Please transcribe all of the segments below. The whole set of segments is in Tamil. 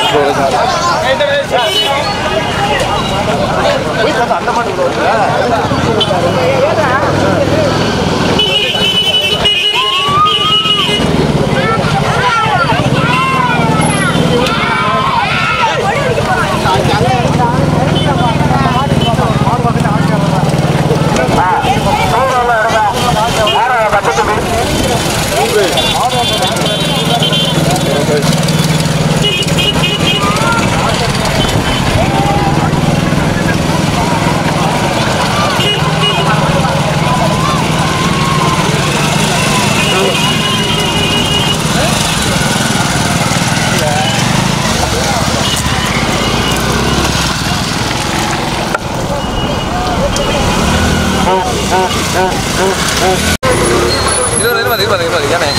இருபது இருபது இருபது இருபது ஏனே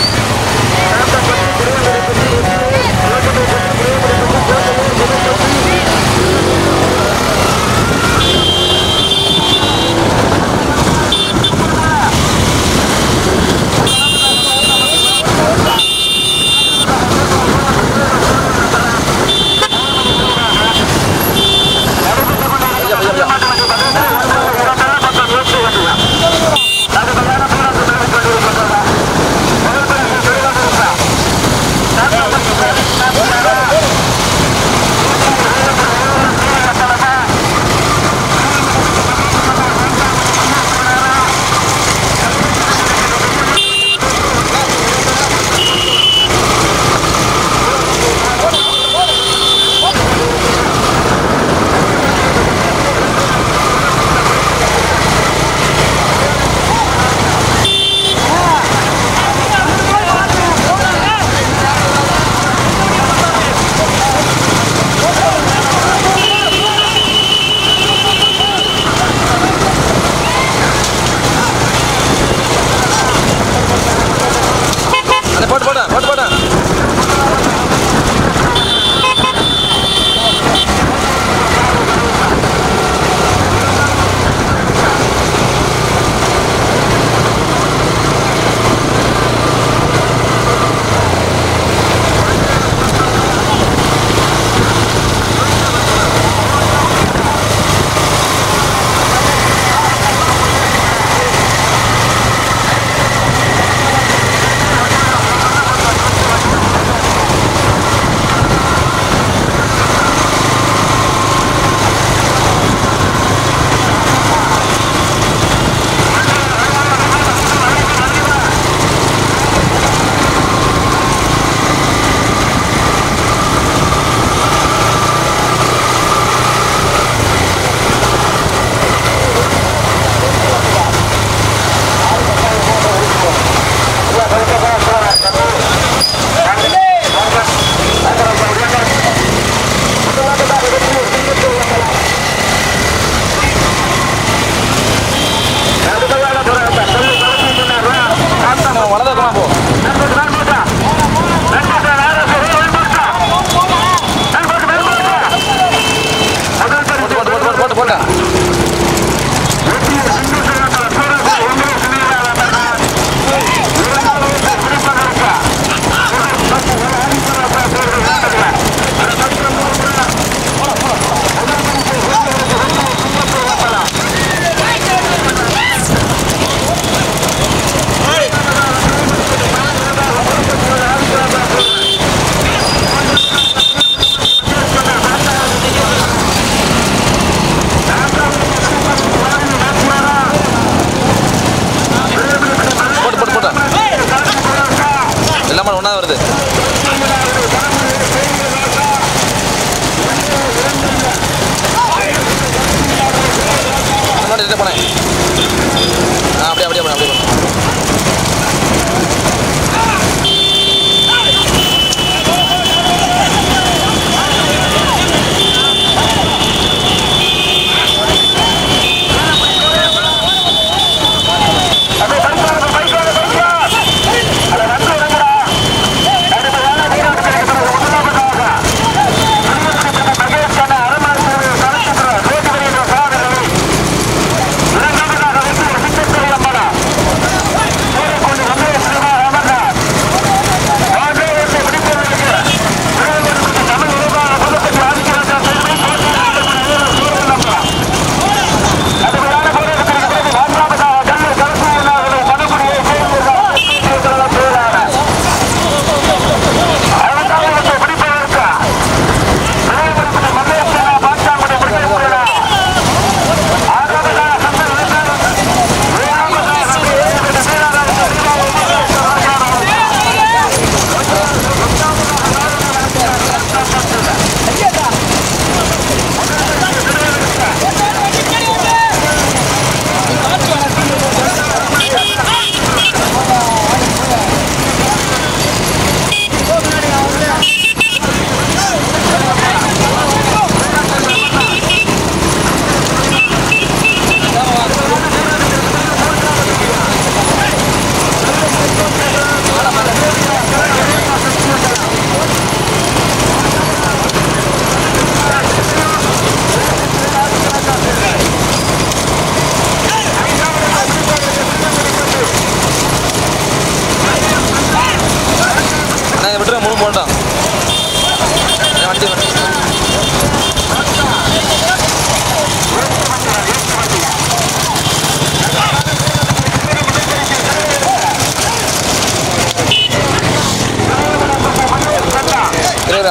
அண்ணே, போட்டு போட்டேன் போட்டு போட்டேன் வலது பக்கம் போ போட்டு போட்டு போட்டு போட்டு போட்டேன் போட்டு போட்டு போட்டேன் எல்லாமே ஒன்றா வருது முன்னாடி எடுத்து போனேன் ஆ அப்படியே அப்படியே போனேன் அப்படியே போனேன் அப்படியே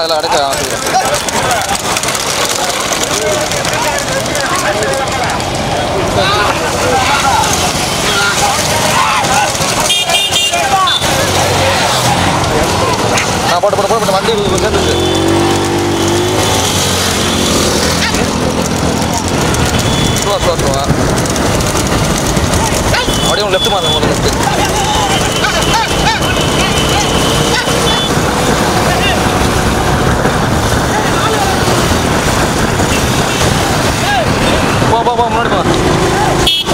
அதில் அடைக்க ஆரம்பிச்சிக்கிறேன் ஆ போட்டு போட்டு போட்டு போட்டு வண்டி சேர்ந்துச்சு ஸ்லோ ஸ்லோ ஸ்லோ அப்படியே லெஃப்ட் மாறுங்க உங்களுக்கு லெஃப்ட் போ போ போ முன்னாடி போ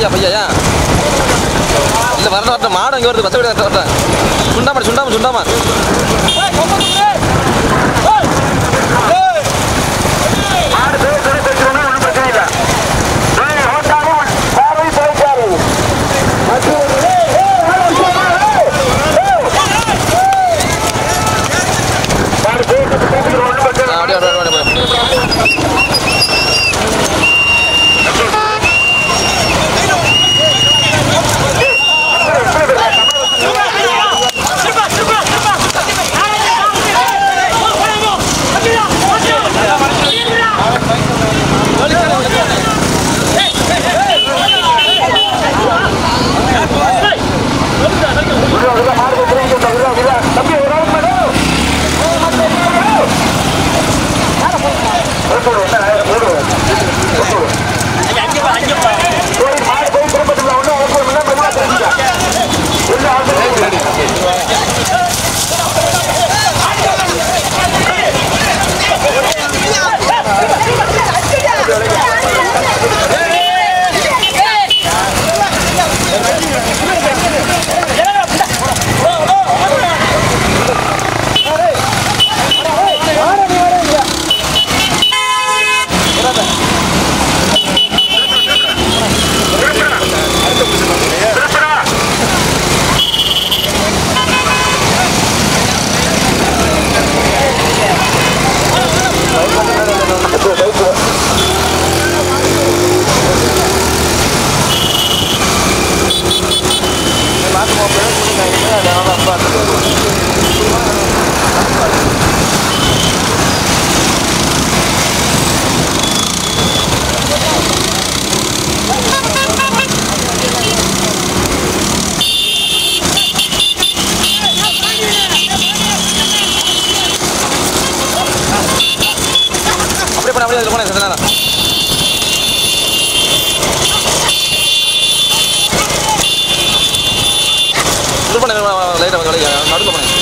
பையா பையா ஏன் இல்லை வரணும் வரட்டும் மாடு அங்கே வருது பச்சை வீடு வரட்டும் வரட்டும் சுண்டாமா சுண்டாமா சுண்டாமா மாடு பேர் சொல்லி பேசுறோம்னா ஒன்றும் பிரச்சனை இல்லை ஏய், ஓட்டாம பார்வை தொலைக்காது மாடு பேர் சொல்லி பேசுறோம் ஒன்றும் பிரச்சனை ஆ, அப்படியே அப்படியே அப்படியே அப்படியே மாடு பேசுறோம் தம்பி ஒரு ஆள் மேடம் மாடு போய் திருப்பத்தில் ஒன்றும் அவசரம் இல்லை மெதுவாக தெரிஞ்சுக்க இல்லை அவசரம் அப்படியே போனேன் அப்படியே அதில் போனேன் சரி நேரம் இது பண்ணேன் லைட்டாக நடுவில் போனேன்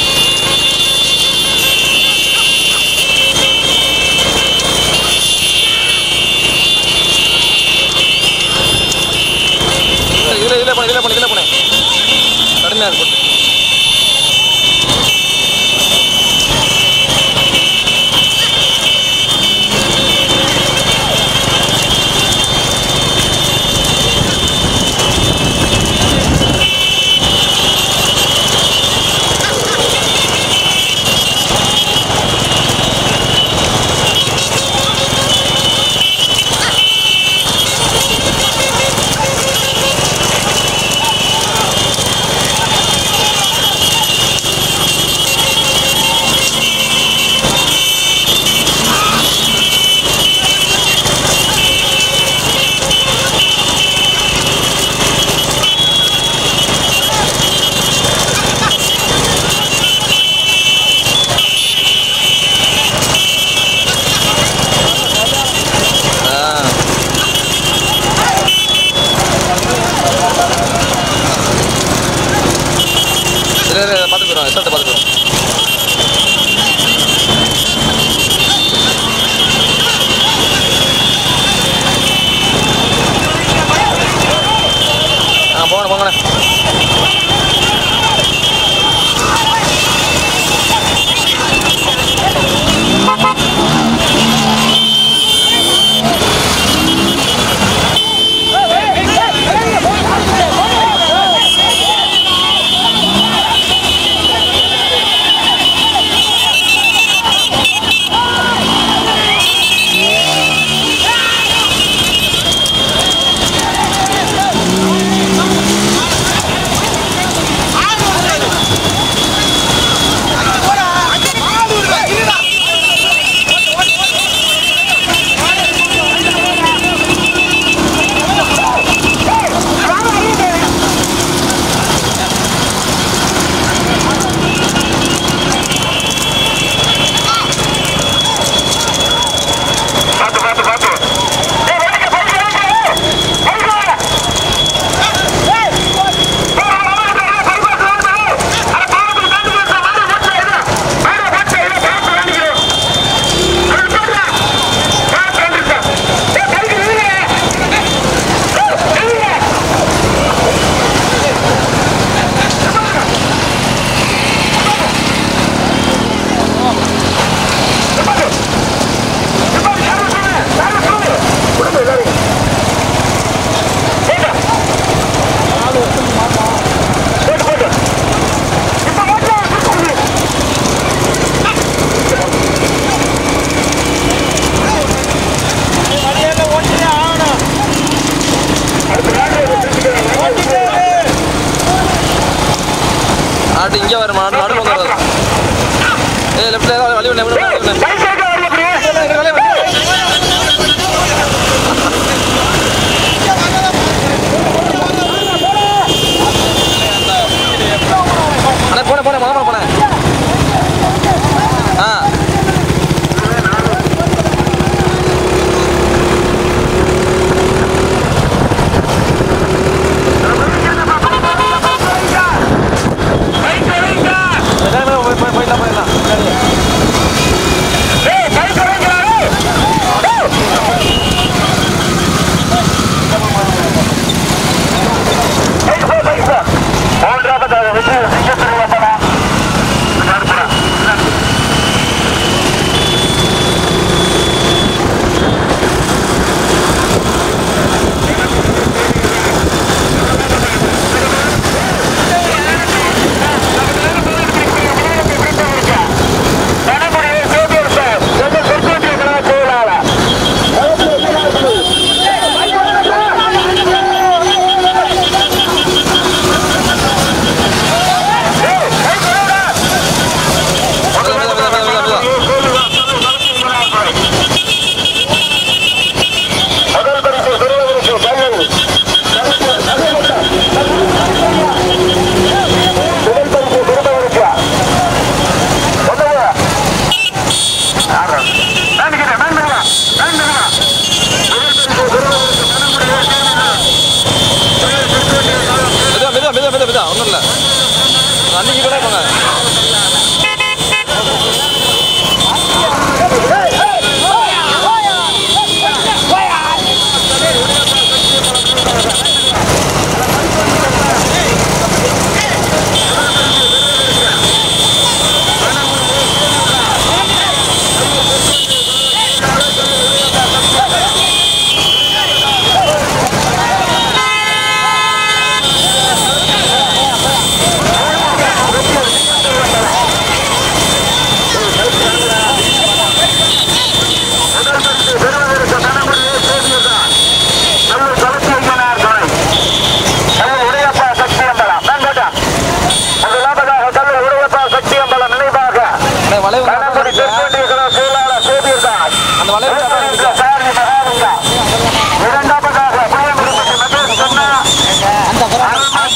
இதில் இதில் போனேன் இதில் போனேன் இதில் போனேன் கடுமையாக இருக்கும் ஆ சரி சரி பார்த்துக்குறோம் ரிசல்ட்டை பார்த்துக்குறோம் ஆ போங்கண்ணே போங்கண்ணே ஆட்டு இங்கே வரும் மாடு நடுவில் வந்து வராது ஏய் லெஃப்ட்ல ஏதாவது வழி ஒன்று வழி ஒன்று பைக் எடுக்க வரல அப்படி அண்ணா போனேன் போனேன் மாமா போனேன் ஆ பைக் எடுங்க போய் போய் போயிடலாம் போயிடலாம் ஏய் பைக் எடுங்க பைக் போ பைக் போ மூன்றாவதாக வெற்றி சிங்கப்பூர் வந்தனா கணக்குடியை சேவியர் சார் எங்கள் சொற்கூட்டிய கழக செயலாளர் முதல் பரிசு பெறுவதற்கு பையன் முதல் பரிசு பெறுவதற்கு ஒன்றுங்க வேண்டுகிறேன் வேண்டுங்க வேண்டுங்க மெதுவா மெதுவா மெதுவா மெதுவா மெதுவா ஒன்றும் இல்லை அன்னைக்கு கூட போங்க பெறுவதற்கு கணக்குடியை சேவியர் தான் நல்ல கலத்தியனார் துணை நல்ல உடையப்பா சக்தி அம்பலம் வேண்டாம் முதலாவதாக கல்ல உடையப்பா சக்தி அம்பலம் நினைவாக அண்ணே, வளைவு கணக்குடி தெற்கொண்டிய கழக செயலாளர் சேவியர் தான் அந்த வளைவு முதலாவதாக சாரதி மகாலிங்கா இரண்டாவதாக புயல் மெட்ரோஸ் சொன்னா முதல்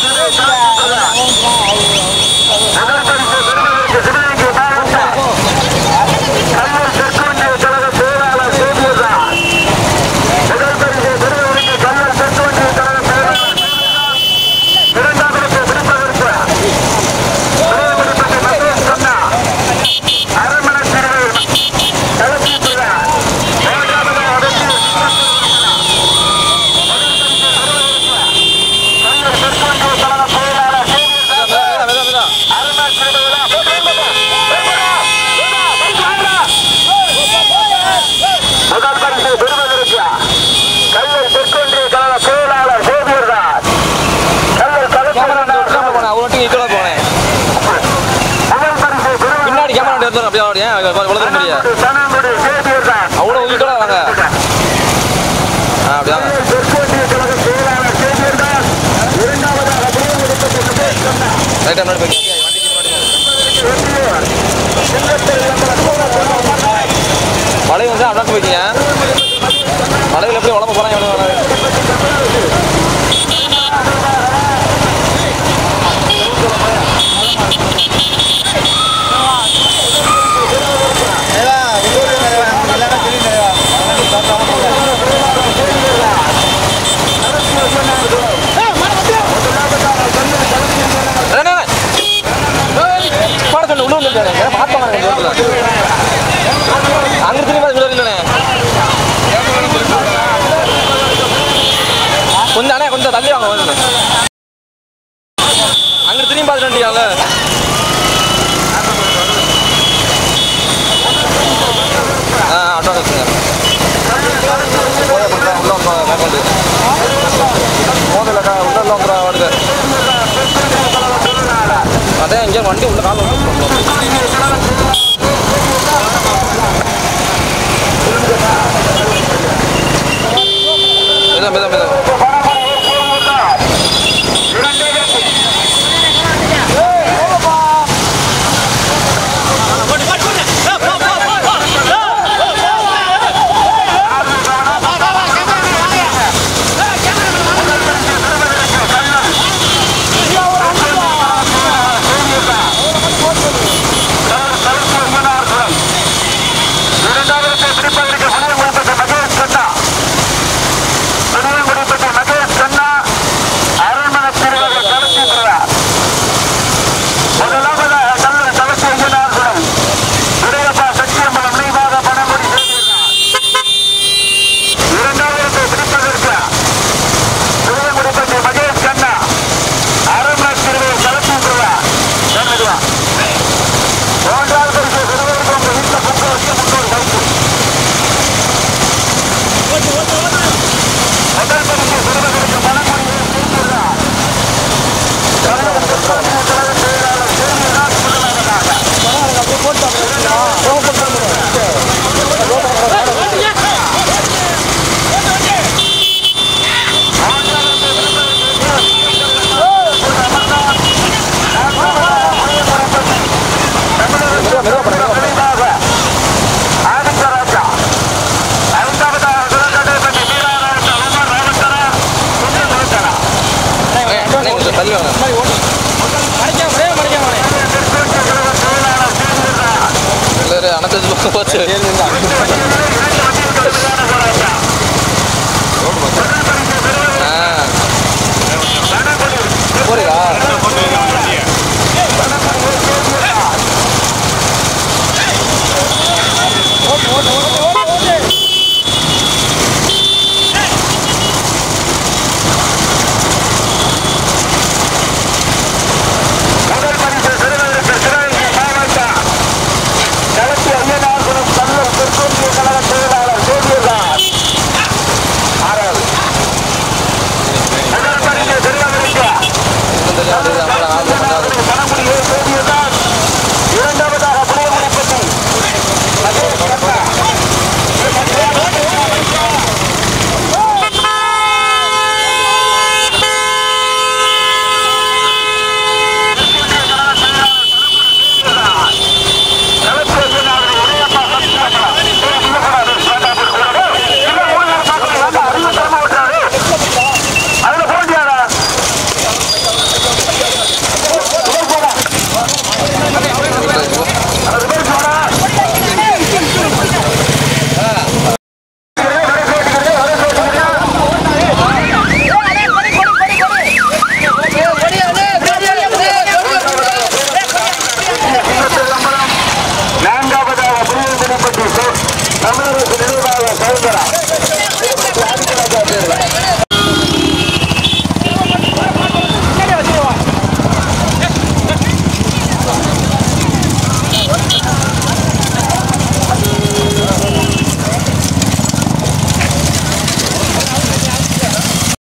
பரிசு பெறுவதற்கு சிவகங்கை மாவட்டம் கல்லூர் தெற்கொண்டிய கழக செயலாளர் சேவியர் தான் முதல் பரிசு பெறுவதற்கு கல்லூர் தெற்கொண்டிய கழக செயலாளர் இரண்டாம் இடத்தை பிடிப்பதற்கு முதல் பிடிப்பதை மெட்ரோஸ் சொன்னா அரண்மனை திருவிழா கலத்தி திருவிழா மூன்றாவதாக வெற்றி கல்லூர் தெற்கொண்டிய கழக செயலாளர் சேவியர் தான் மெதுவா மெதுவா மெதுவா அரண்மனை திருவிழா முதல் பரிசு பெறுவதற்கு கல்லை தெற்கொன்றிய கழக செயலாளர் சேவியர் தான் கல்லை கேமரா வண்டி விட்டுறாம கலெக்டர் போனேன் ஒரு வாட்டி ஈக்குவலாக போனேன் முதல் பரிசு பெறுவதற்கு பின்னாடி கேமரா வண்டி வந்துடும் அப்படியே அப்படியே உலகம் முடியா சனங்குடி சேவியர் தான் அவ்வளோ ஈக்குவலாக வாங்க ஆ அப்படியே வாங்க தெற்கொன்றிய கழக செயலாளர் சேவியர் தான் இரண்டாவதாக புரியப்படுத்த ரைட்டாக முன்னாடி போய் வண்டிக்கு முன்னாடி வளைவு வந்து அடாக்கு போய்க்கிங்க வளைவில் எப்படி உடம்பு போகிறாங்க எவ்வளோ பாட சொன்ன உள்ள வந்து பார்ப்பாங்க அங்கே திரும்பி பார்த்து விட இல்லைண்ணே கொஞ்சம் அண்ணே கொஞ்சம் தள்ளி வாங்க வந்து அங்கே திரும்பி பார்த்துட்டு வந்துட்டீங்கல்ல ஆ அட்வான்ஸ் வச்சுங்க உள்ள வந்து மேற்கொண்டு மோதலக்கா உள்ள உள்ள வருது அதான் எங்கேயோ வண்டி உள்ள கால் வந்து மெதா மெதா மெதா இரண்டு தள்ளி வாங்க இல்லை அணைச்சு போச்சு